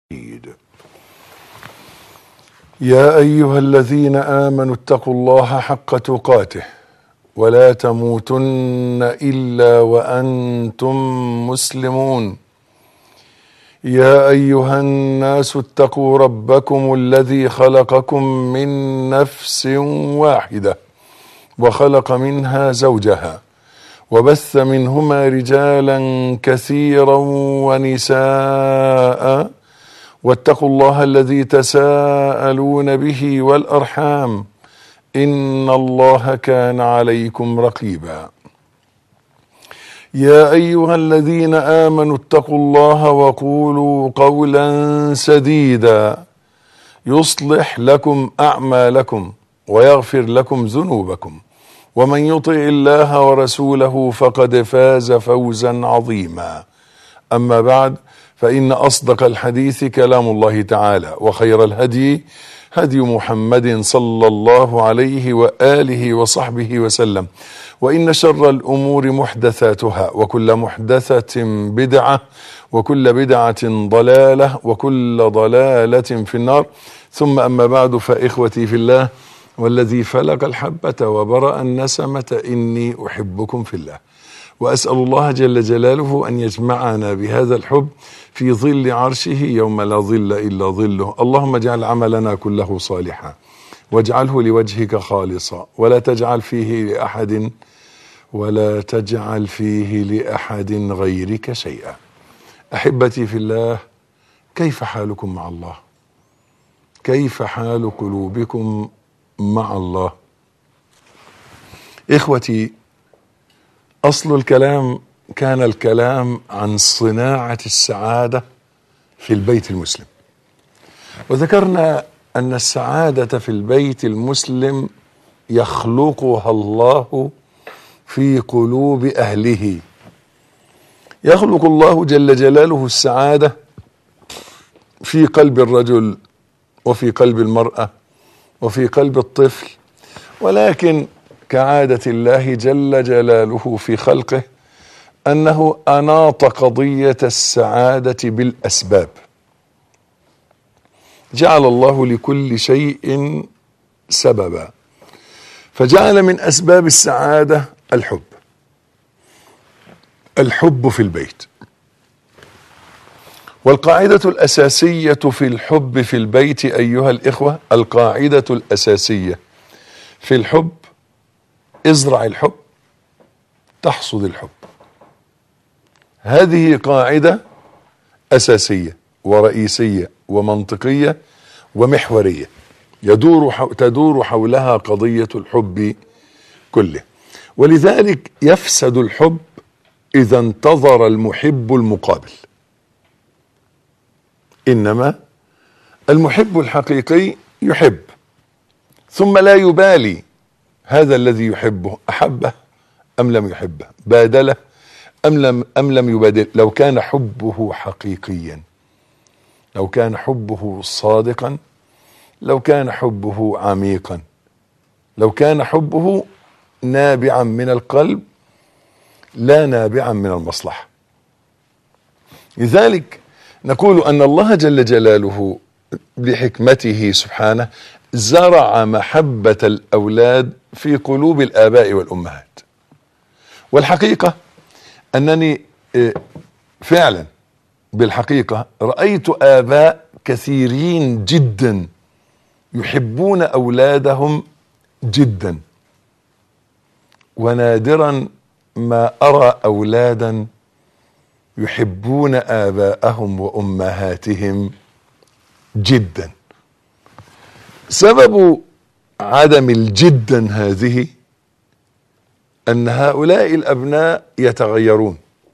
يا ايها الذين امنوا اتقوا الله حق تقاته ولا تموتن الا وانتم مسلمون يا ايها الناس اتقوا ربكم الذي خلقكم من نفس واحده وخلق منها زوجها وبث منهما رجالا كثيرا ونساء واتقوا الله الذي تساءلون به والارحام ان الله كان عليكم رقيبا يا ايها الذين امنوا اتقوا الله وقولوا قولا سديدا يصلح لكم اعمالكم ويغفر لكم ذنوبكم ومن يطع الله ورسوله فقد فاز فوزا عظيما اما بعد فان اصدق الحديث كلام الله تعالى وخير الهدي هدي محمد صلى الله عليه واله وصحبه وسلم وان شر الامور محدثاتها وكل محدثه بدعه وكل بدعه ضلاله وكل ضلاله في النار ثم اما بعد فاخوتي في الله والذي فلق الحبه وبرا النسمه اني احبكم في الله واسال الله جل جلاله ان يجمعنا بهذا الحب في ظل عرشه يوم لا ظل الا ظله اللهم اجعل عملنا كله صالحا واجعله لوجهك خالصا ولا تجعل فيه لاحد ولا تجعل فيه لاحد غيرك شيئا احبتي في الله كيف حالكم مع الله كيف حال قلوبكم مع الله اخوتي اصل الكلام كان الكلام عن صناعه السعاده في البيت المسلم وذكرنا ان السعاده في البيت المسلم يخلقها الله في قلوب اهله يخلق الله جل جلاله السعاده في قلب الرجل وفي قلب المراه وفي قلب الطفل ولكن كعاده الله جل جلاله في خلقه انه اناط قضيه السعاده بالاسباب جعل الله لكل شيء سببا فجعل من اسباب السعاده الحب الحب في البيت والقاعده الاساسيه في الحب في البيت ايها الاخوه القاعده الاساسيه في الحب ازرع الحب تحصد الحب هذه قاعده اساسيه ورئيسيه ومنطقيه ومحوريه يدور حو تدور حولها قضيه الحب كله ولذلك يفسد الحب اذا انتظر المحب المقابل انما المحب الحقيقي يحب ثم لا يبالي هذا الذي يحبه احبه ام لم يحبه بادله ام لم ام لم يبادل لو كان حبه حقيقيا لو كان حبه صادقا لو كان حبه عميقا لو كان حبه نابعا من القلب لا نابعا من المصلحه لذلك نقول ان الله جل جلاله بحكمته سبحانه زرع محبه الاولاد في قلوب الاباء والامهات والحقيقه انني فعلا بالحقيقه رايت اباء كثيرين جدا يحبون اولادهم جدا ونادرا ما ارى اولادا يحبون اباءهم وامهاتهم جدا سبب عدم الجدا هذه ان هؤلاء الابناء يتغيرون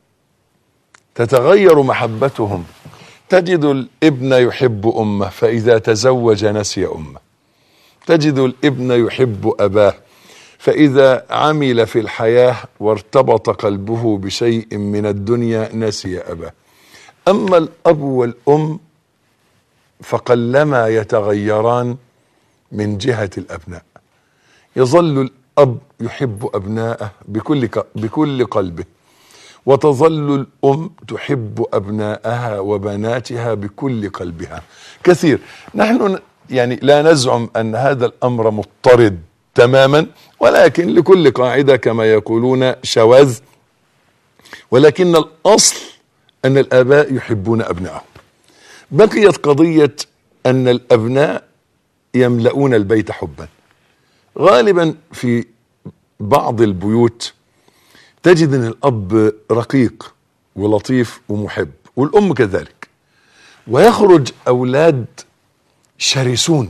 تتغير محبتهم تجد الابن يحب امه فاذا تزوج نسي امه تجد الابن يحب اباه فاذا عمل في الحياه وارتبط قلبه بشيء من الدنيا نسي اباه اما الاب والام فقلما يتغيران من جهه الابناء يظل الاب يحب ابناءه بكل بكل قلبه وتظل الأم تحب أبناءها وبناتها بكل قلبها كثير نحن ن- يعني لا نزعم أن هذا الأمر مضطرد تماما ولكن لكل قاعدة كما يقولون شواذ ولكن الأصل أن الآباء يحبون أبنائهم بقيت قضية أن الأبناء يملؤون البيت حبا غالبا في بعض البيوت تجد ان الاب رقيق ولطيف ومحب والام كذلك ويخرج اولاد شرسون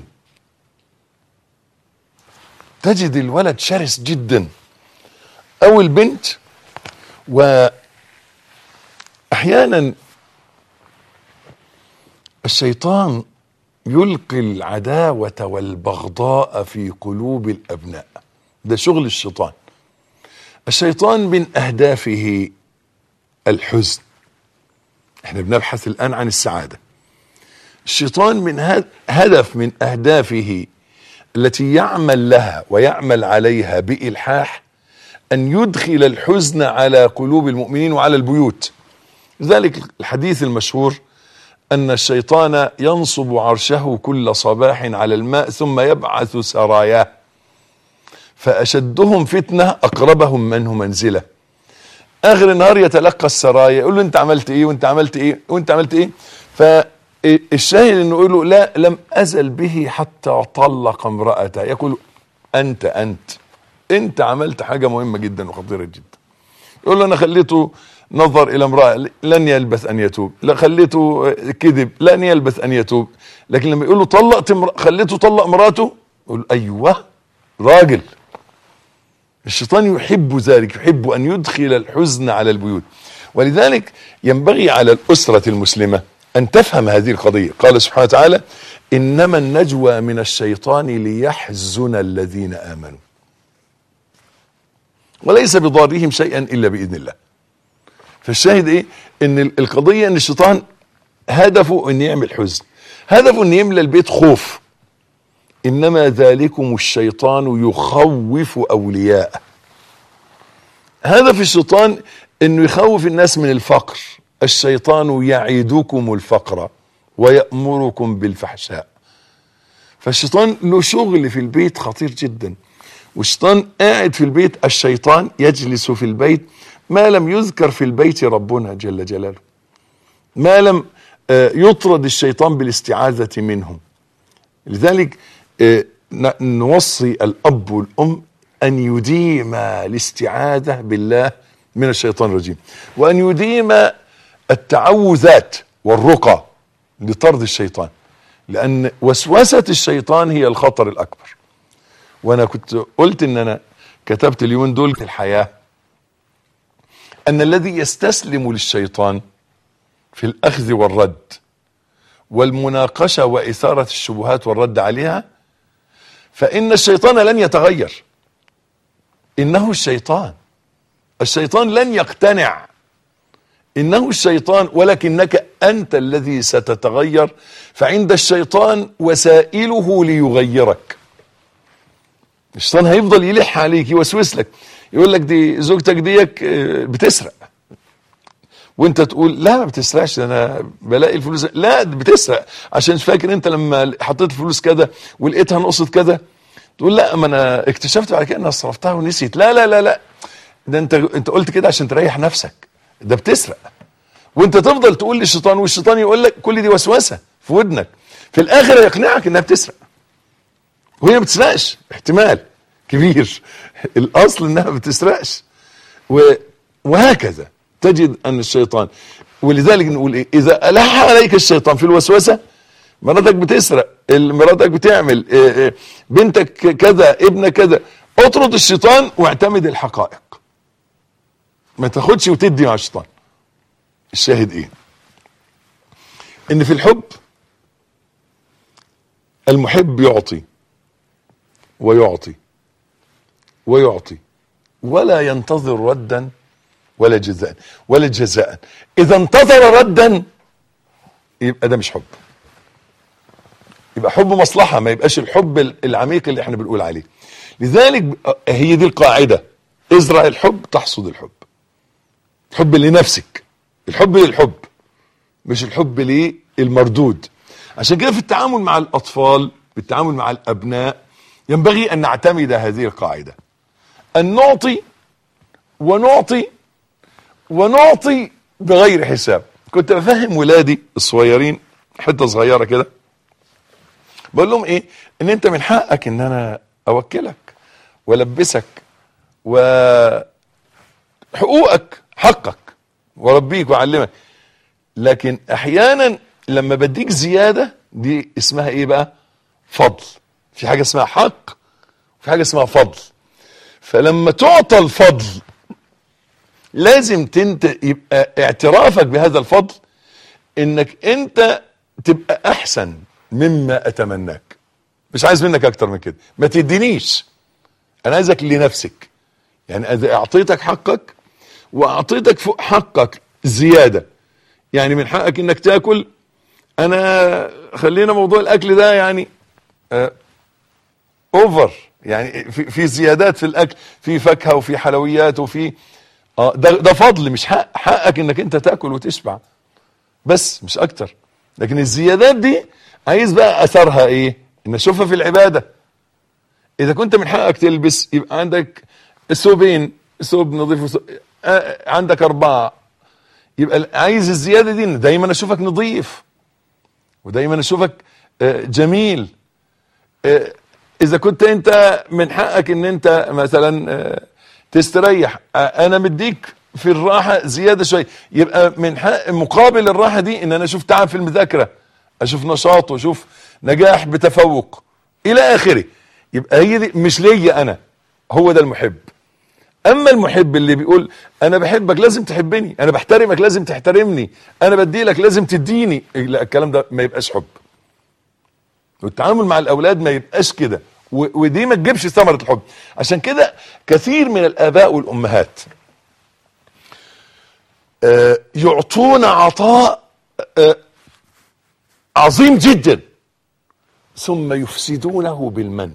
تجد الولد شرس جدا او البنت واحيانا الشيطان يلقي العداوه والبغضاء في قلوب الابناء ده شغل الشيطان الشيطان من اهدافه الحزن احنا بنبحث الان عن السعاده الشيطان من هد- هدف من اهدافه التي يعمل لها ويعمل عليها بالحاح ان يدخل الحزن على قلوب المؤمنين وعلى البيوت لذلك الحديث المشهور ان الشيطان ينصب عرشه كل صباح على الماء ثم يبعث سراياه فاشدهم فتنه اقربهم منه منزله اخر النهار يتلقى السرايا يقول له انت عملت ايه وانت عملت ايه وانت عملت ايه فالشاهد انه يقول له لا لم ازل به حتى طلق امراته يقول انت انت انت عملت حاجه مهمه جدا وخطيره جدا يقول له انا خليته نظر الى امراه لن يلبث ان يتوب لا خليته كذب لن يلبث ان يتوب لكن لما يقول له طلقت امر... خليته طلق مراته يقول ايوه راجل الشيطان يحب ذلك يحب ان يدخل الحزن على البيوت ولذلك ينبغي على الاسره المسلمه ان تفهم هذه القضيه قال سبحانه وتعالى انما النجوى من الشيطان ليحزن الذين امنوا وليس بضارهم شيئا الا باذن الله فالشاهد ايه ان ال- القضيه ان الشيطان هدفه ان يعمل حزن هدفه ان يملى البيت خوف انما ذلكم الشيطان يخوف اولياءه هدف الشيطان انه يخوف الناس من الفقر الشيطان يعيدكم الفقر ويأمركم بالفحشاء فالشيطان له شغل في البيت خطير جدا والشيطان قاعد في البيت الشيطان يجلس في البيت ما لم يذكر في البيت ربنا جل جلاله ما لم آه، يطرد الشيطان بالاستعاذة منه لذلك آه، ن- نوصي الأب والأم أن يديم الاستعاذة بالله من الشيطان الرجيم وأن يديم التعوذات والرقى لطرد الشيطان لأن وسوسة الشيطان هي الخطر الأكبر وأنا كنت قلت إن أنا كتبت اليومين دول في الحياة أن الذي يستسلم للشيطان في الأخذ والرد والمناقشة وإثارة الشبهات والرد عليها فإن الشيطان لن يتغير إنه الشيطان الشيطان لن يقتنع إنه الشيطان ولكنك أنت الذي ستتغير فعند الشيطان وسائله ليغيرك الشيطان هيفضل يلح عليك يوسوس لك يقول لك دي زوجتك ديك آه، بتسرق وانت تقول لا ما بتسرقش ده انا بلاقي الفلوس لا ده بتسرق عشان مش فاكر انت لما حطيت الفلوس كده ولقيتها نقصت كده تقول لا ما انا اكتشفت بعد كده انها صرفتها ونسيت لا لا لا لا ده انت انت قلت كده عشان تريح نفسك ده بتسرق وانت تفضل تقول للشيطان والشيطان يقول لك كل دي وسوسه في ودنك في الاخر يقنعك انها بتسرق وهي ما بتسرقش احتمال كبير الاصل انها ما بتسرقش و... وهكذا تجد ان الشيطان ولذلك نقول ايه اذا الح عليك الشيطان في الوسوسه مراتك بتسرق مراتك بتعمل إيه إيه بنتك كذا ابنك كذا اطرد الشيطان واعتمد الحقائق ما تاخدش وتدي مع الشيطان الشاهد ايه ان في الحب المحب يعطي ويعطي ويعطي ولا ينتظر ردا ولا جزاء ولا جزاء اذا انتظر ردا يبقى ده مش حب يبقى حب مصلحة ما يبقاش الحب العميق اللي احنا بنقول عليه لذلك هي دي القاعدة ازرع الحب تحصد الحب الحب لنفسك الحب للحب مش الحب للمردود عشان كده في التعامل مع الاطفال في التعامل مع الابناء ينبغي ان نعتمد هذه القاعده ان نعطي ونعطي ونعطي بغير حساب كنت بفهم ولادي الصغيرين حته صغيره كده بقول لهم ايه ان انت من حقك ان انا اوكلك والبسك و حقوقك حقك واربيك واعلمك لكن احيانا لما بديك زياده دي اسمها ايه بقى فضل في حاجه اسمها حق وفي حاجه اسمها فضل فلما تعطى الفضل لازم تنت يبقى اعترافك بهذا الفضل انك انت تبقى احسن مما اتمناك مش عايز منك اكتر من كده ما تدينيش انا عايزك لنفسك يعني اذا اعطيتك حقك واعطيتك فوق حقك زياده يعني من حقك انك تاكل انا خلينا موضوع الاكل ده يعني آه اوفر يعني في, في زيادات في الاكل في فاكهه وفي حلويات وفي اه ده ده فضل مش حق حقك انك انت تاكل وتشبع بس مش اكتر لكن الزيادات دي عايز بقى اثرها ايه ان اشوفها في العباده اذا كنت من حقك تلبس يبقى عندك ثوبين ثوب نظيف وثوب آه عندك اربعه يبقى عايز الزياده دي ان دايما اشوفك نظيف ودايما اشوفك آه جميل آه اذا كنت انت من حقك ان انت مثلا آه تستريح انا مديك في الراحه زياده شويه يبقى من حق مقابل الراحه دي ان انا اشوف تعب في المذاكره اشوف نشاط واشوف نجاح بتفوق الى اخره يبقى هي دي مش ليا انا هو ده المحب اما المحب اللي بيقول انا بحبك لازم تحبني انا بحترمك لازم تحترمني انا بدي لك لازم تديني لا الكلام ده ما يبقاش حب والتعامل مع الاولاد ما يبقاش كده ودي ما تجيبش ثمرة الحب عشان كده كثير من الآباء والأمهات آه يعطون عطاء آه عظيم جدا ثم يفسدونه بالمن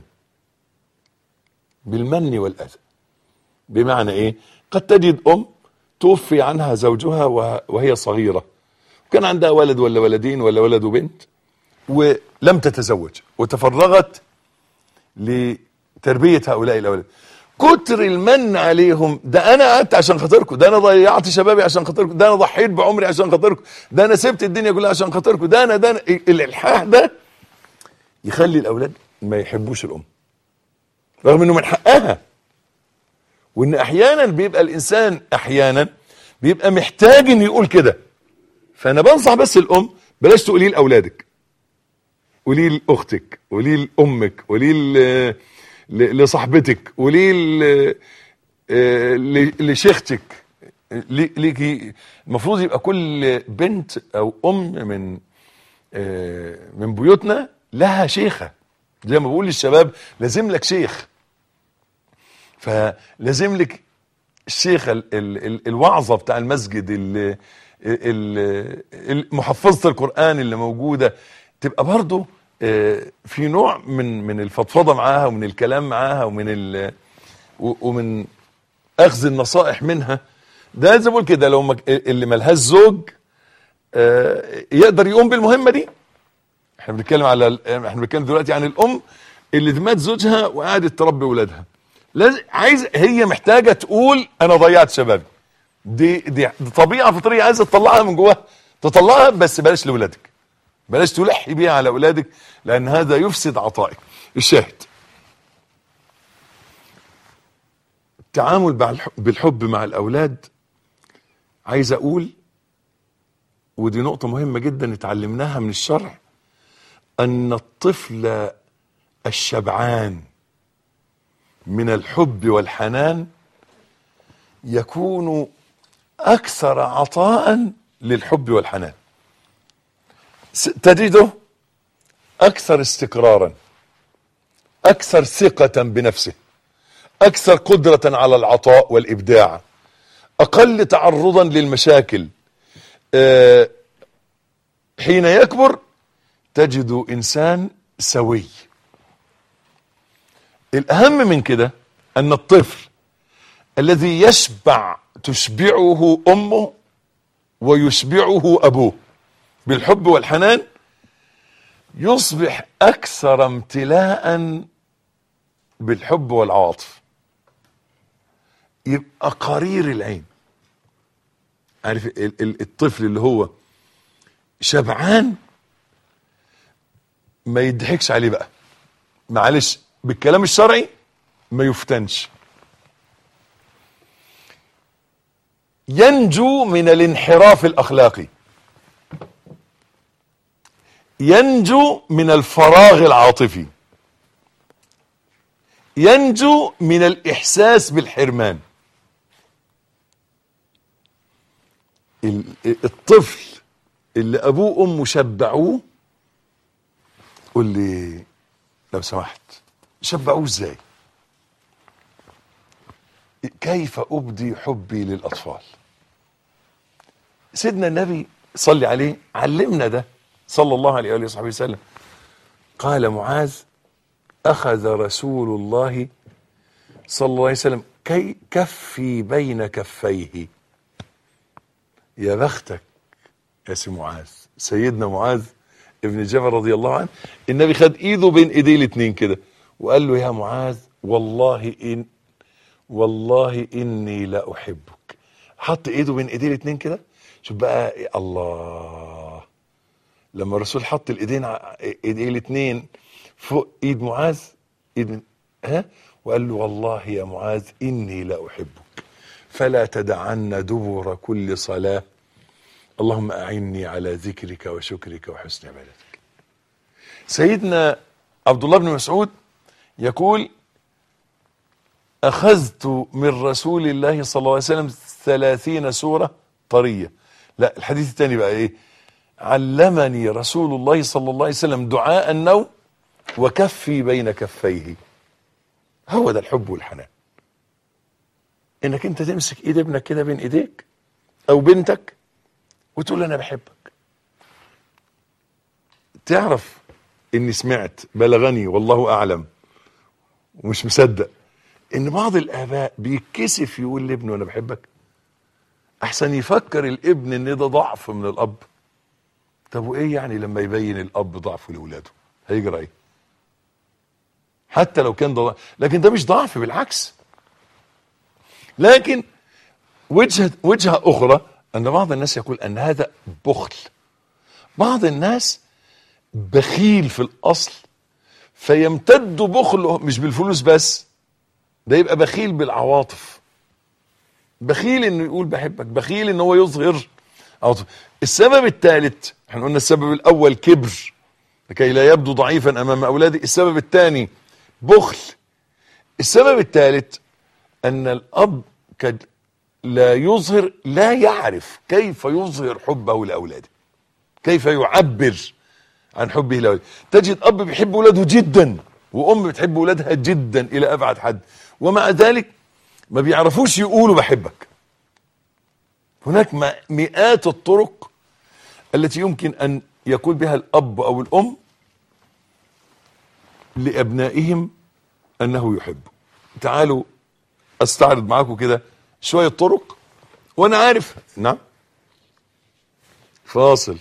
بالمن والأذى بمعنى ايه قد تجد ام توفي عنها زوجها وهي صغيرة كان عندها ولد ولا ولدين ولا ولد وبنت ولم تتزوج وتفرغت لتربية هؤلاء الأولاد كتر المن عليهم ده أنا قعدت عشان خاطركم ده أنا ضيعت شبابي عشان خاطركم ده أنا ضحيت بعمري عشان خاطركم ده أنا سبت الدنيا كلها عشان خاطركم ده أنا ده أنا الإلحاح ده يخلي الأولاد ما يحبوش الأم رغم إنه من حقها وإن أحيانا بيبقى الإنسان أحيانا بيبقى محتاج إنه يقول كده فأنا بنصح بس الأم بلاش تقوليه لأولادك قولي لاختك قولي لامك قولي لصاحبتك قولي لشيختك ليكي المفروض يبقى كل بنت او ام من من بيوتنا لها شيخه زي ما بقول للشباب لازم لك شيخ فلازم لك الشيخه الوعظه بتاع المسجد محفظه القران اللي موجوده تبقى برضه في نوع من من الفضفضه معاها ومن الكلام معاها ومن ومن اخذ النصائح منها ده زي ما بقول كده لو اللي ملهاش زوج يقدر يقوم بالمهمه دي احنا بنتكلم على احنا بنتكلم دلوقتي عن الام اللي مات زوجها وقعدت تربي ولادها لازم عايز هي محتاجه تقول انا ضيعت شبابي دي دي, دي طبيعه فطريه عايزه تطلعها من جواها تطلعها بس بلاش لاولادك بلاش تلحي بيها على اولادك لان هذا يفسد عطائك الشاهد التعامل بالحب مع الاولاد عايز اقول ودي نقطة مهمة جدا اتعلمناها من الشرع ان الطفل الشبعان من الحب والحنان يكون اكثر عطاء للحب والحنان تجده اكثر استقرارا اكثر ثقة بنفسه اكثر قدرة على العطاء والابداع اقل تعرضا للمشاكل أه حين يكبر تجد انسان سوي الاهم من كده ان الطفل الذي يشبع تشبعه امه ويشبعه ابوه بالحب والحنان يصبح اكثر امتلاء بالحب والعواطف يبقى قرير العين عارف ال- ال- الطفل اللي هو شبعان ما يضحكش عليه بقى معلش بالكلام الشرعي ما يفتنش ينجو من الانحراف الاخلاقي ينجو من الفراغ العاطفي ينجو من الاحساس بالحرمان ال- الطفل اللي ابوه وامه شبعوه قول لي لو سمحت شبعوه ازاي كيف ابدي حبي للاطفال سيدنا النبي صلي عليه علمنا ده صلى الله عليه واله وصحبه وسلم قال معاذ اخذ رسول الله صلى الله عليه وسلم كي كفي بين كفيه يا بختك يا سي معاذ سيدنا معاذ ابن جبل رضي الله عنه النبي خد ايده بين ايديه الاتنين كده وقال له يا معاذ والله ان والله اني لا احبك حط ايده بين ايديه الاتنين كده شوف بقى إيه الله لما الرسول حط الايدين ع- ايديه الاتنين فوق ايد معاذ ايد ها وقال له والله يا معاذ اني لا احبك فلا تدعن دبر كل صلاه اللهم اعني على ذكرك وشكرك وحسن عبادتك سيدنا عبد الله بن مسعود يقول أخذت من رسول الله صلى الله عليه وسلم ثلاثين سورة طرية لا الحديث الثاني بقى إيه علمني رسول الله صلى الله عليه وسلم دعاء النوم وكفي بين كفيه هو ده الحب والحنان انك انت تمسك ايد ابنك كده بين ايديك او بنتك وتقول له انا بحبك تعرف اني سمعت بلغني والله اعلم ومش مصدق ان بعض الاباء بيتكسف يقول لابنه انا بحبك احسن يفكر الابن ان ده ضعف من الاب طب وايه يعني لما يبين الاب ضعفه لاولاده هيجرى ايه حتى لو كان ده ضعف. لكن ده مش ضعف بالعكس لكن وجهه وجهه اخرى ان بعض الناس يقول ان هذا بخل بعض الناس بخيل في الاصل فيمتد بخله مش بالفلوس بس ده يبقى بخيل بالعواطف بخيل انه يقول بحبك بخيل ان هو يظهر عواطف السبب الثالث احنا قلنا السبب الاول كبر لكي لا يبدو ضعيفا امام اولاده السبب الثاني بخل السبب الثالث ان الاب قد لا يظهر لا يعرف كيف يظهر حبه لاولاده كيف يعبر عن حبه لاولاده تجد اب بيحب اولاده جدا وام بتحب اولادها جدا الى ابعد حد ومع ذلك ما بيعرفوش يقولوا بحبك هناك م- مئات الطرق التي يمكن ان يقول بها الاب او الام لابنائهم انه يحب تعالوا استعرض معاكم كده شويه طرق وانا عارف نعم فاصل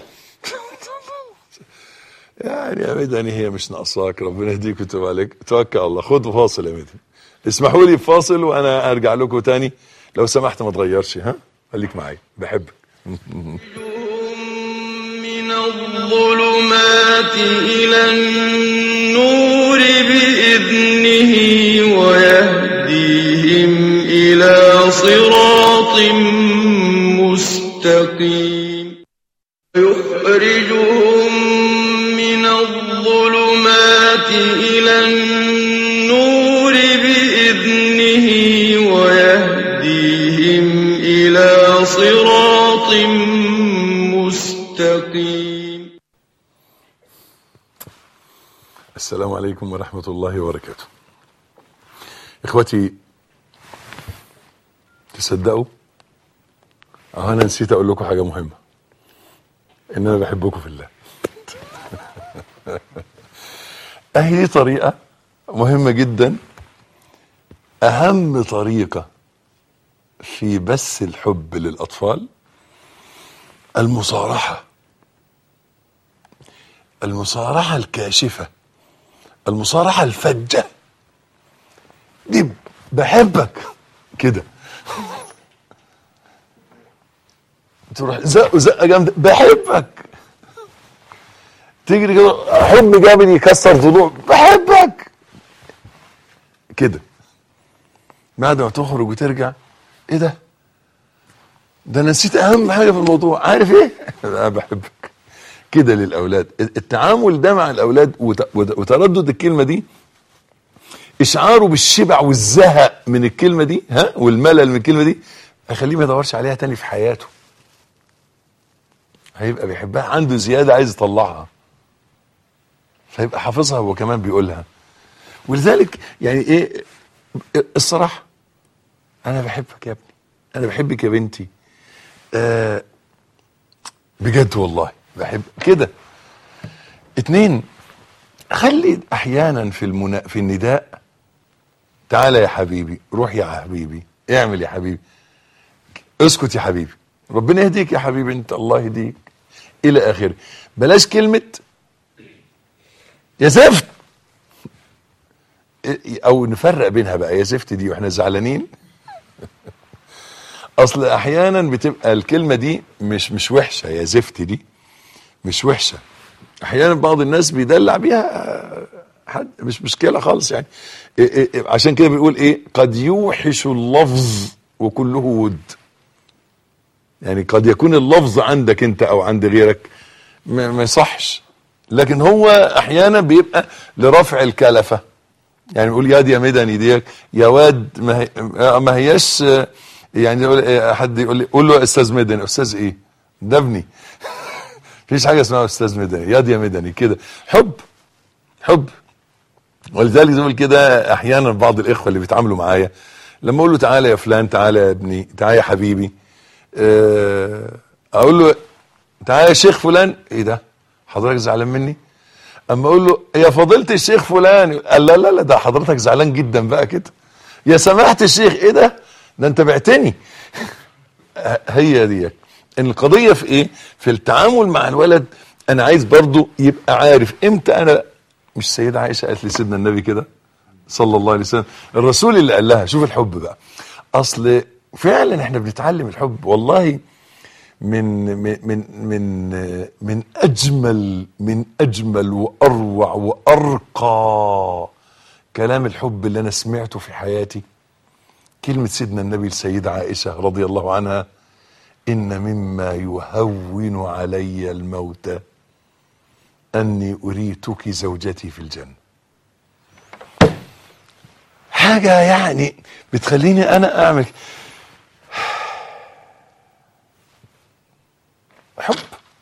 يعني يا مدني هي مش ناقصاك ربنا يهديك ويتوب عليك توكل على الله خد فاصل يا مدني اسمحوا لي بفاصل وانا ارجع لكم تاني لو سمحت ما تغيرش ها خليك معايا بحبك من الظلمات إلى النور بإذنه ويهديهم إلى صراط مستقيم يخرجهم من الظلمات إلى النور بإذنه ويهديهم إلى صراط مستقيم السلام عليكم ورحمة الله وبركاته اخوتي تصدقوا اه انا نسيت اقول لكم حاجة مهمة ان انا بحبكم في الله اهي دي طريقة مهمة جدا اهم طريقة في بث الحب للاطفال المصارحه المصارحه الكاشفه المصارحه الفجه دي بحبك كده تروح زق زقه جامده بحبك تجري كده حب جامد يكسر ضلوع بحبك كده بعد ما تخرج وترجع ايه ده ده انا نسيت اهم حاجه في الموضوع عارف ايه انا بحبك كده للاولاد التعامل ده مع الاولاد وت- وت- وتردد الكلمه دي اشعاره بالشبع والزهق من الكلمه دي ها والملل من الكلمه دي هيخليه ما يدورش عليها تاني في حياته هيبقى بيحبها عنده زياده عايز يطلعها فيبقى حافظها هو كمان بيقولها ولذلك يعني ايه الصراحه انا بحبك يا ابني انا بحبك يا بنتي آه بجد والله بحب كده اتنين خلي احيانا في المنا... في النداء تعالى يا حبيبي روح يا حبيبي اعمل يا حبيبي اسكت يا حبيبي ربنا يهديك يا حبيبي انت الله يهديك الى اخره بلاش كلمه يا زفت او نفرق بينها بقى يا زفت دي واحنا زعلانين اصل احيانا بتبقى الكلمه دي مش مش وحشه يا زفت دي مش وحشه احيانا بعض الناس بيدلع بيها حد مش مشكله خالص يعني إيه إيه إيه عشان كده بنقول ايه قد يوحش اللفظ وكله ود يعني قد يكون اللفظ عندك انت او عند غيرك ما ما يصحش لكن هو احيانا بيبقى لرفع الكلفه يعني يقول ياد يا مدني ديك يا واد ما, هي ما هياش آه، يعني يقول إيه، حد يقول لي قول له يا استاذ مدني استاذ ايه ده ابني مفيش حاجه اسمها استاذ مدني ياد يا مدني كده حب حب ولذلك زي ما بقول كده احيانا بعض الاخوه اللي بيتعاملوا معايا لما اقول له تعالى يا فلان تعالى يا ابني تعالى يا حبيبي آه، اقول له تعالى يا شيخ فلان ايه ده حضرتك زعلان مني اما اقول له يا فضيله الشيخ فلان قال لا لا لا ده حضرتك زعلان جدا بقى كده يا سماحه الشيخ ايه ده ده انت بعتني هي دي ان القضيه في ايه في التعامل مع الولد انا عايز برضو يبقى عارف امتى انا مش سيدة عائشه قالت لسيدنا النبي كده صلى الله عليه وسلم الرسول اللي قال لها شوف الحب بقى اصل فعلا احنا بنتعلم الحب والله من من من من من اجمل من اجمل واروع وارقى كلام الحب اللي انا سمعته في حياتي كلمه سيدنا النبي السيده عائشه رضي الله عنها ان مما يهون علي الموت اني اريتك زوجتي في الجنه حاجه يعني بتخليني انا اعمل حب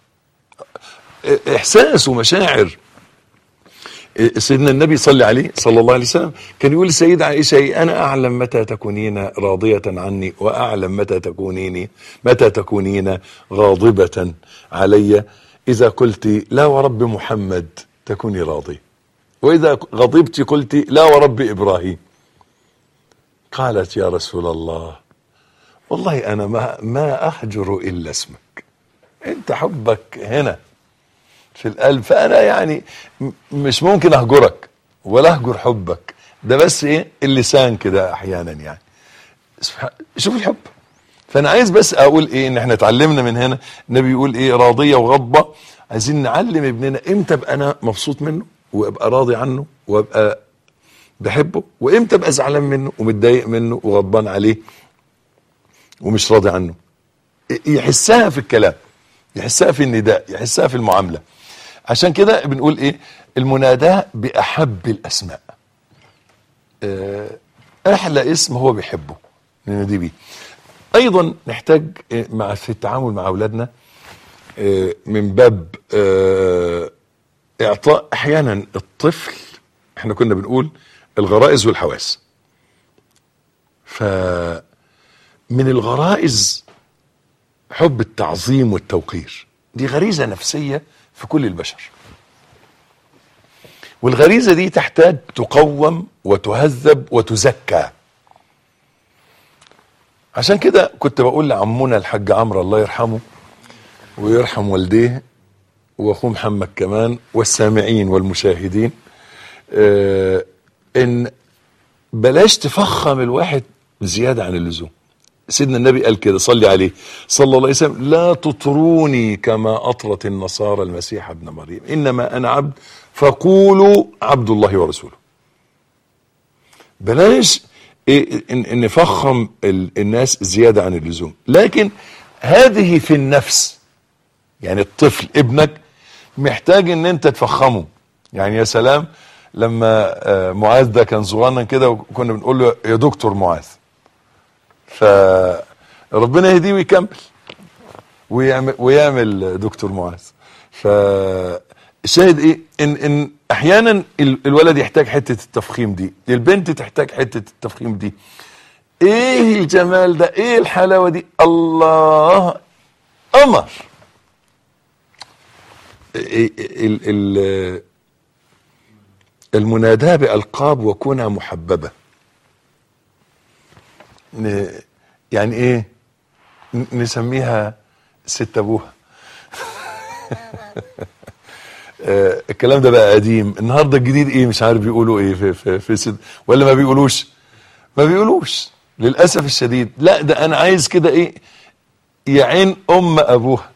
احساس ومشاعر سيدنا النبي صلى عليه صلى الله عليه وسلم كان يقول للسيدة عائشة إيه، أنا أعلم متى تكونين راضية عني وأعلم متى تكونين متى تكونين غاضبة علي إذا قلت لا ورب محمد تكوني راضية وإذا غضبت قلت لا ورب إبراهيم قالت يا رسول الله والله أنا ما, ما أحجر إلا اسمك أنت حبك هنا في القلب فانا يعني م- مش ممكن اهجرك ولا اهجر حبك ده بس ايه اللسان كده احيانا يعني سبحان- شوف الحب فانا عايز بس اقول ايه ان احنا اتعلمنا من هنا النبي يقول ايه راضيه وغضبه عايزين نعلم ابننا امتى ابقى انا مبسوط منه وابقى راضي عنه وابقى بحبه وامتى ابقى زعلان منه ومتضايق منه وغضبان عليه ومش راضي عنه يحسها في الكلام يحسها في النداء يحسها في المعامله عشان كده بنقول ايه المناداة باحب الاسماء آه، احلى اسم هو بيحبه ننادي بيه ايضا نحتاج آه، مع في التعامل مع اولادنا آه، من باب آه، اعطاء احيانا الطفل احنا كنا بنقول الغرائز والحواس فمن الغرائز حب التعظيم والتوقير دي غريزة نفسية في كل البشر والغريزة دي تحتاج تقوم وتهذب وتزكى عشان كده كنت بقول لعمنا الحاج عمرو الله يرحمه ويرحم والديه واخوه محمد كمان والسامعين والمشاهدين آه ان بلاش تفخم الواحد زياده عن اللزوم سيدنا النبي قال كده صلي عليه صلى الله عليه وسلم لا تطروني كما اطرت النصارى المسيح ابن مريم انما انا عبد فقولوا عبد الله ورسوله بلاش إيه إن- إن نفخم ال- الناس زياده عن اللزوم لكن هذه في النفس يعني الطفل ابنك محتاج ان انت تفخمه يعني يا سلام لما آه، معاذ ده كان صغنن كده وكنا بنقول له يا دكتور معاذ فربنا يهديه ويكمل ويعمل, ويعمل دكتور معاذ فالشاهد ايه ان ان احيانا ال- الولد يحتاج حته التفخيم دي البنت تحتاج حته التفخيم دي ايه الجمال ده ايه الحلاوه دي الله قمر ال- ال- المناداة بألقاب وكنى محببة ن- يعني ايه ن- نسميها ست ابوها آه، الكلام ده بقى قديم النهارده الجديد ايه مش عارف بيقولوا ايه في في, في ست ولا ما بيقولوش ما بيقولوش للاسف الشديد لا ده انا عايز كده ايه يا عين ام ابوها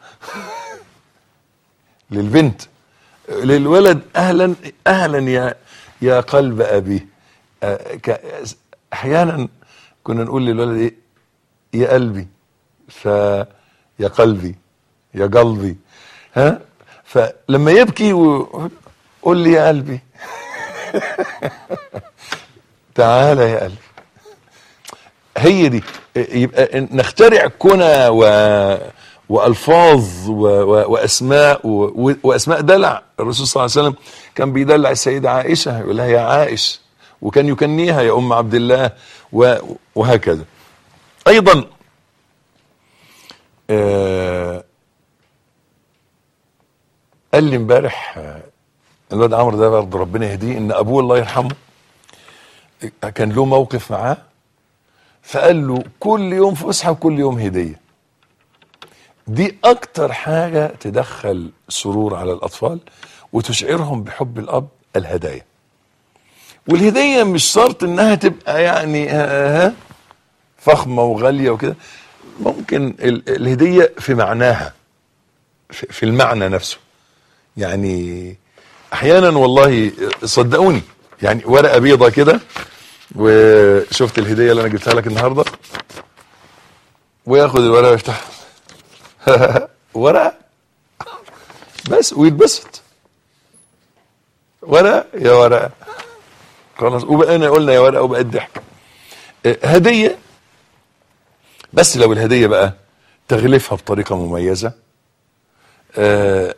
للبنت للولد اهلا اهلا يا يا قلب ابيه آه، ك- احيانا كنا نقول للولد ايه يا قلبي ف يا قلبي يا قلبي ها فلما يبكي و- قول لي يا قلبي تعالى يا قلبي هي دي يبقى نخترع كنى و والفاظ و... و... واسماء و... و... واسماء دلع الرسول صلى الله عليه وسلم كان بيدلع السيده عائشه يقول لها يا عائش وكان يكنيها يا ام عبد الله و... وهكذا ايضا آه قال لي امبارح آه، الواد عمرو ده برضه ربنا يهديه ان ابوه الله يرحمه كان له موقف معاه فقال له كل يوم فسحه وكل يوم هديه دي اكتر حاجه تدخل سرور على الاطفال وتشعرهم بحب الاب الهدايا والهديه مش شرط انها تبقى يعني ها ها فخمه وغاليه وكده ممكن ال- الهديه في معناها في في المعنى نفسه يعني احيانا والله صدقوني يعني ورقه بيضه كده وشفت الهديه اللي انا جبتها لك النهارده وياخد الورقه ويفتحها ورقه بس ويتبسط ورقه يا ورقه خلاص وبقينا قلنا يا ورقه وبقت ضحك آه، هديه بس لو الهديه بقى تغلفها بطريقه مميزه آه،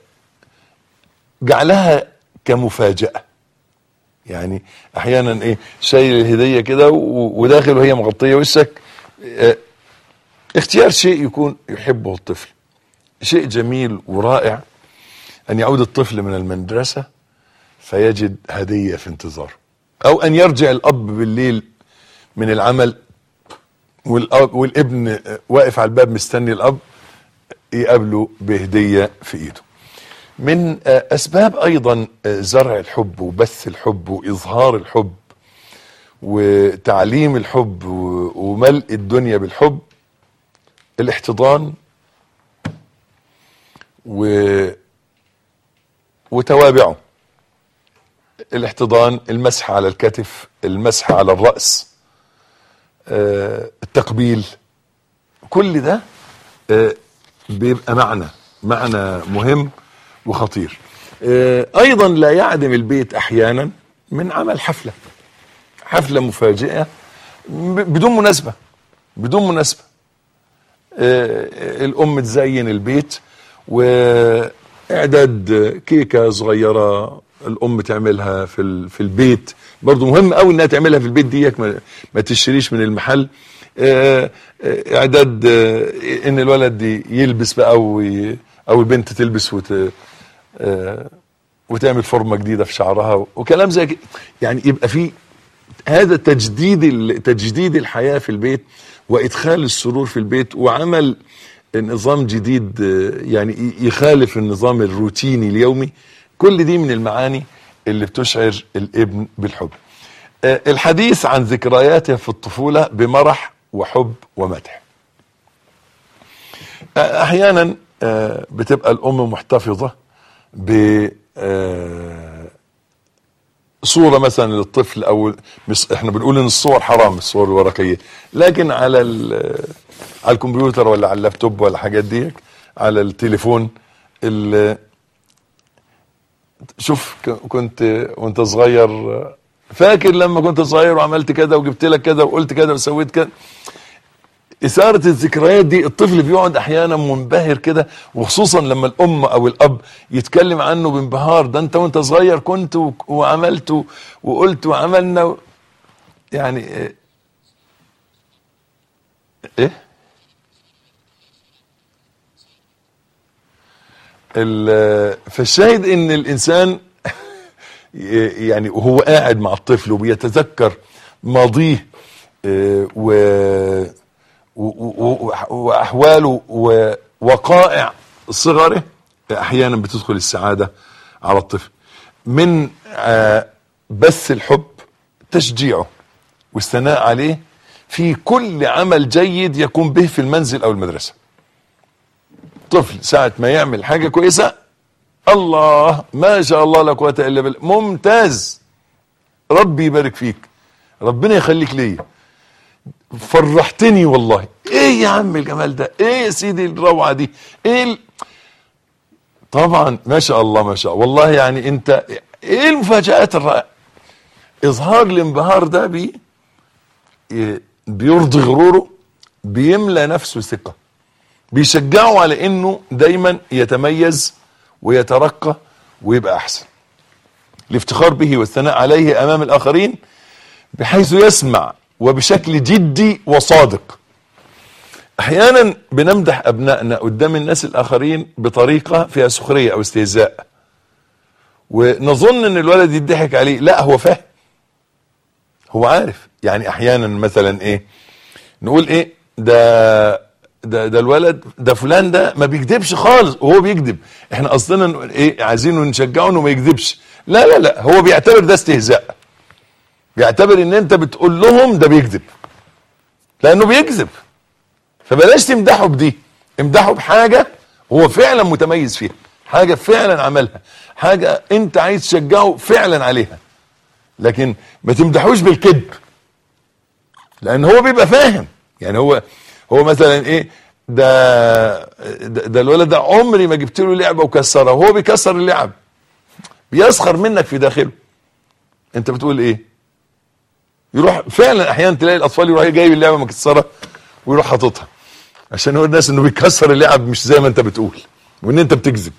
جعلها كمفاجاه يعني احيانا ايه شايل الهديه كده و- وداخل وهي مغطيه وشك آه، اختيار شيء يكون يحبه الطفل شيء جميل ورائع ان يعود الطفل من المدرسه فيجد هديه في انتظاره او ان يرجع الاب بالليل من العمل والأب والابن واقف على الباب مستني الاب يقابله بهديه في ايده من آه، اسباب ايضا آه، زرع الحب وبث الحب واظهار الحب وتعليم الحب و- وملء الدنيا بالحب الاحتضان و وتوابعه الاحتضان المسح على الكتف المسح على الرأس آه، التقبيل كل ده آه، بيبقى معنى معنى مهم وخطير آه، ايضا لا يعدم البيت احيانا من عمل حفله حفله مفاجئه ب- بدون مناسبه بدون مناسبه آه، الام تزين البيت واعداد كيكه صغيره الام تعملها في ال- في البيت برضو مهم قوي انها تعملها في البيت ديك ما, ما تشتريش من المحل آه، آه، اعداد آه، ان الولد يلبس بقى وي- او البنت تلبس وت آه، وتعمل فورمه جديده في شعرها وكلام زي كده يعني يبقى في هذا تجديد ال- تجديد الحياه في البيت وادخال السرور في البيت وعمل نظام جديد آه، يعني ي- يخالف النظام الروتيني اليومي كل دي من المعاني اللي بتشعر الابن بالحب آه، الحديث عن ذكرياته في الطفولة بمرح وحب ومدح آه، احيانا آه، بتبقى الام محتفظة ب آه، صورة مثلا للطفل او مش احنا بنقول ان الصور حرام الصور الورقية لكن على ال- على الكمبيوتر ولا على اللابتوب ولا الحاجات دي على التليفون ال- شوف ك- كنت وانت صغير فاكر لما كنت صغير وعملت كده وجبت لك كده وقلت كده وسويت كده إثارة الذكريات دي الطفل بيقعد أحيانا منبهر كده وخصوصا لما الأم أو الأب يتكلم عنه بانبهار ده أنت وأنت صغير كنت و- وعملت و- وقلت وعملنا و... يعني إيه؟ إيه؟ ال- فالشاهد ان الانسان يعني وهو قاعد مع الطفل وبيتذكر ماضيه آه، و و- و- واحواله ووقائع صغره احيانا بتدخل السعاده على الطفل من آه، بث الحب تشجيعه والثناء عليه في كل عمل جيد يقوم به في المنزل او المدرسه طفل ساعة ما يعمل حاجة كويسة الله ما شاء الله لا قوة إلا بالله ممتاز ربي يبارك فيك ربنا يخليك ليا فرحتني والله ايه يا عم الجمال ده ايه يا سيدي الروعة دي ايه ال... طبعا ما شاء الله ما شاء الله والله يعني انت ايه المفاجآت الرائعة اظهار الانبهار ده بي إيه، بيرضي غروره بيملى نفسه ثقه بيشجعه على انه دايما يتميز ويترقى ويبقى احسن الافتخار به والثناء عليه امام الاخرين بحيث يسمع وبشكل جدي وصادق احيانا بنمدح ابنائنا قدام الناس الاخرين بطريقه فيها سخريه او استهزاء ونظن ان الولد يضحك عليه لا هو فاهم هو عارف يعني احيانا مثلا ايه نقول ايه ده ده ده الولد ده فلان ده ما بيكذبش خالص وهو بيكذب احنا قصدنا إنه ايه عايزينه نشجعه انه ما يكذبش لا لا لا هو بيعتبر ده استهزاء بيعتبر ان انت بتقول لهم ده بيكذب لانه بيكذب فبلاش تمدحه بدي امدحه بحاجه هو فعلا متميز فيها حاجه فعلا عملها حاجه انت عايز تشجعه فعلا عليها لكن ما تمدحوش بالكذب لان هو بيبقى فاهم يعني هو هو مثلا ايه ده ده, ده الولد ده عمري ما جبت له لعبه وكسرها وهو بيكسر اللعب بيسخر منك في داخله انت بتقول ايه يروح فعلا احيانا تلاقي الاطفال يروح جايب اللعبه مكسره ويروح حاططها عشان هو الناس انه بيكسر اللعب مش زي ما انت بتقول وان انت بتكذب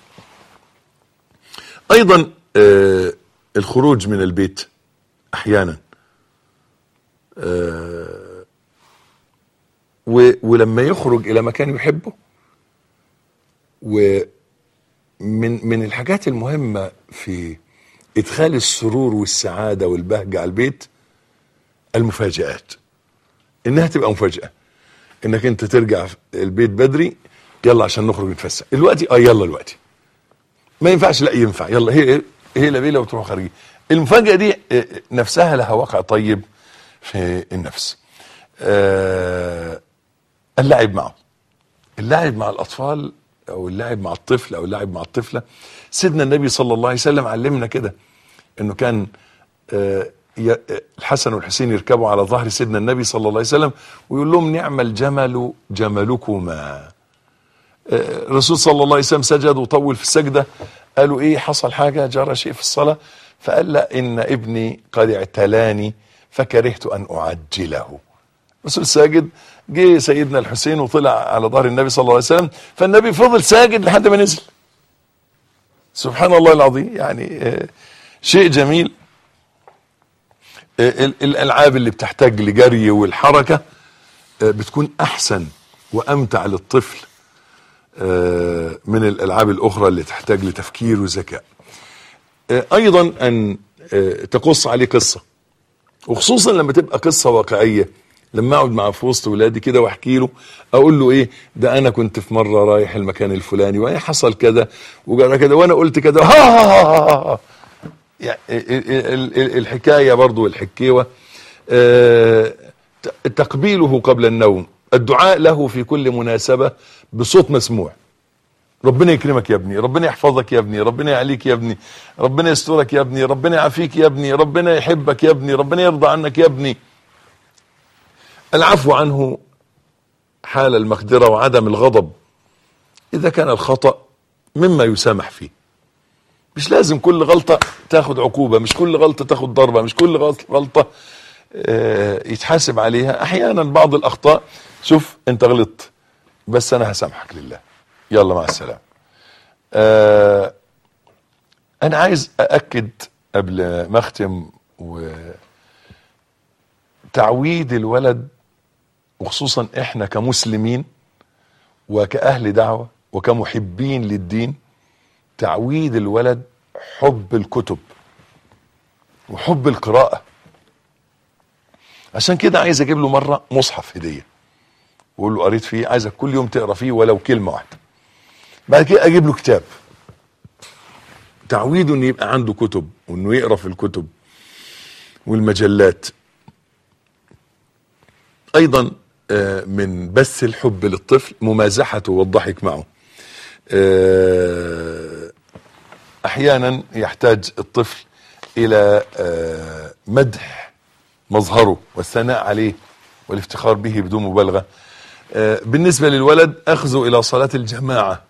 ايضا آه الخروج من البيت احيانا آه و ولما يخرج الى مكان يحبه ومن من الحاجات المهمه في ادخال السرور والسعاده والبهجه على البيت المفاجآت انها تبقى مفاجاه انك انت ترجع البيت بدري يلا عشان نخرج نتفسح دلوقتي اه يلا دلوقتي ما ينفعش لا ينفع يلا هي هي لبيله وتروح خارجين المفاجاه دي آه، نفسها لها واقع طيب في النفس آه اللعب معه اللعب مع الاطفال او اللعب مع الطفل او اللعب مع الطفله سيدنا النبي صلى الله عليه وسلم علمنا كده انه كان آه، ي- آه، الحسن والحسين يركبوا على ظهر سيدنا النبي صلى الله عليه وسلم ويقول لهم نعم الجمل جملكما آه، الرسول صلى الله عليه وسلم سجد وطول في السجدة قالوا ايه حصل حاجة جرى شيء في الصلاة فقال لا ان ابني قد اعتلاني فكرهت ان اعجله الرسول ساجد جه سيدنا الحسين وطلع على ظهر النبي صلى الله عليه وسلم فالنبي فضل ساجد لحد ما نزل سبحان الله العظيم يعني آه، شيء جميل آه، ال- الالعاب اللي بتحتاج لجري والحركه آه، بتكون احسن وامتع للطفل آه، من الالعاب الاخرى اللي تحتاج لتفكير وذكاء آه، ايضا ان آه، تقص عليه قصه وخصوصا لما تبقى قصه واقعيه لما اقعد مع في وسط ولادي كده واحكي له اقول له ايه ده انا كنت في مره رايح المكان الفلاني وايه حصل كذا وجرى كذا وانا قلت كذا ها ها ها ها ها. يعني ال- ال- ال- الحكايه برضو الحكيوه آه، ت- تقبيله قبل النوم الدعاء له في كل مناسبه بصوت مسموع ربنا يكرمك يا ابني ربنا يحفظك يا ابني ربنا يعليك يا ابني ربنا يسترك يا ابني ربنا يعافيك يا ابني ربنا يحبك يا ابني ربنا يرضى عنك يا ابني العفو عنه حال المقدرة وعدم الغضب إذا كان الخطأ مما يسامح فيه مش لازم كل غلطة تاخد عقوبة مش كل غلطة تاخد ضربة مش كل غلط- غلطة آه، يتحاسب عليها أحيانا بعض الأخطاء شوف أنت غلطت بس أنا هسامحك لله يلا مع السلامة آه، أنا عايز أأكد قبل ما أختم وتعويد الولد وخصوصا احنا كمسلمين وكأهل دعوة وكمحبين للدين تعويد الولد حب الكتب وحب القراءة عشان كده عايز اجيب له مرة مصحف هدية واقول له قريت فيه عايزك كل يوم تقرا فيه ولو كلمة واحدة بعد كده اجيب له كتاب تعويده انه يبقى عنده كتب وانه يقرا في الكتب والمجلات ايضا آه، من بث الحب للطفل ممازحته والضحك معه آه، احيانا يحتاج الطفل الى آه، مدح مظهره والثناء عليه والافتخار به بدون مبالغه آه، بالنسبه للولد اخذه الى صلاه الجماعه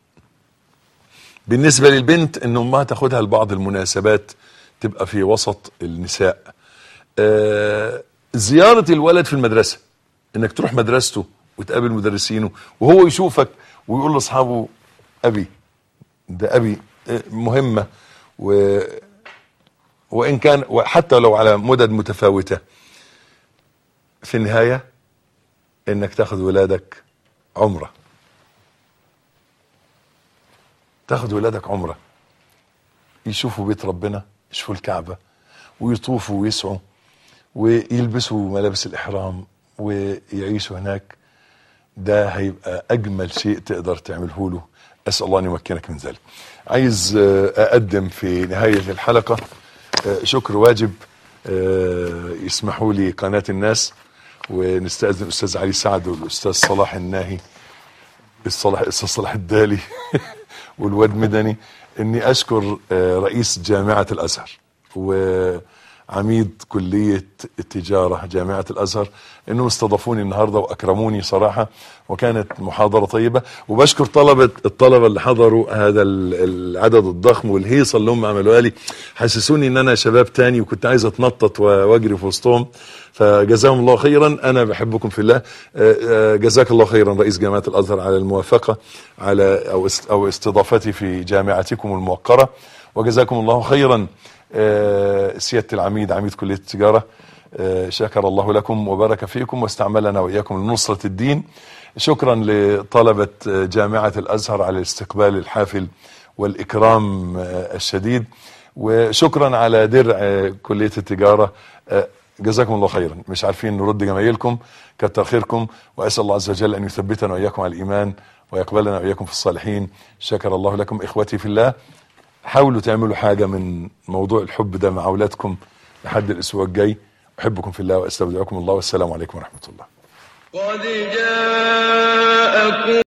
بالنسبه للبنت ان امها تاخدها لبعض المناسبات تبقى في وسط النساء آه، زيارة الولد في المدرسة انك تروح مدرسته وتقابل مدرسينه وهو يشوفك ويقول لاصحابه ابي ده ابي آه، مهمة و وان كان وحتى لو على مدد متفاوتة في النهاية انك تاخد ولادك عمرة تاخد ولادك عمرة يشوفوا بيت ربنا يشوفوا الكعبة ويطوفوا ويسعوا ويلبسوا ملابس الإحرام ويعيشوا هناك ده هيبقى أجمل شيء تقدر تعمله له أسأل الله أن يمكنك من ذلك عايز آه، أقدم في نهاية الحلقة آه، شكر واجب آه، يسمحوا لي قناة الناس ونستأذن الأستاذ علي سعد والأستاذ صلاح الناهي الصلاح الاستاذ صلاح الدالي والواد مدني اني اشكر آه، رئيس جامعه الازهر وعميد كليه التجاره جامعه الازهر انهم استضافوني النهارده واكرموني صراحه وكانت محاضره طيبه وبشكر طلبه الطلبه اللي حضروا هذا ال- العدد الضخم والهيصه اللي هم عملوها لي حسسوني ان انا شباب تاني وكنت عايز اتنطط و- واجري في وسطهم فجزاهم الله خيرا انا بحبكم في الله آه، آه، جزاك الله خيرا رئيس جامعه الازهر على الموافقه على او است- او استضافتي في جامعتكم الموقره وجزاكم الله خيرا آه، سياده العميد عميد كليه التجاره آه، شكر الله لكم وبارك فيكم واستعملنا واياكم لنصره الدين شكرا لطلبه آه، جامعه الازهر على الاستقبال الحافل والاكرام آه، الشديد وشكرا على درع آه، كليه التجاره آه، جزاكم الله خيرا مش عارفين نرد جمايلكم كتر خيركم واسال الله عز وجل ان يثبتنا واياكم على الايمان ويقبلنا واياكم في الصالحين شكر الله لكم اخوتي في الله حاولوا تعملوا حاجه من موضوع الحب ده مع اولادكم لحد الاسبوع الجاي احبكم في الله واستودعكم الله والسلام عليكم ورحمه الله قد جاءكم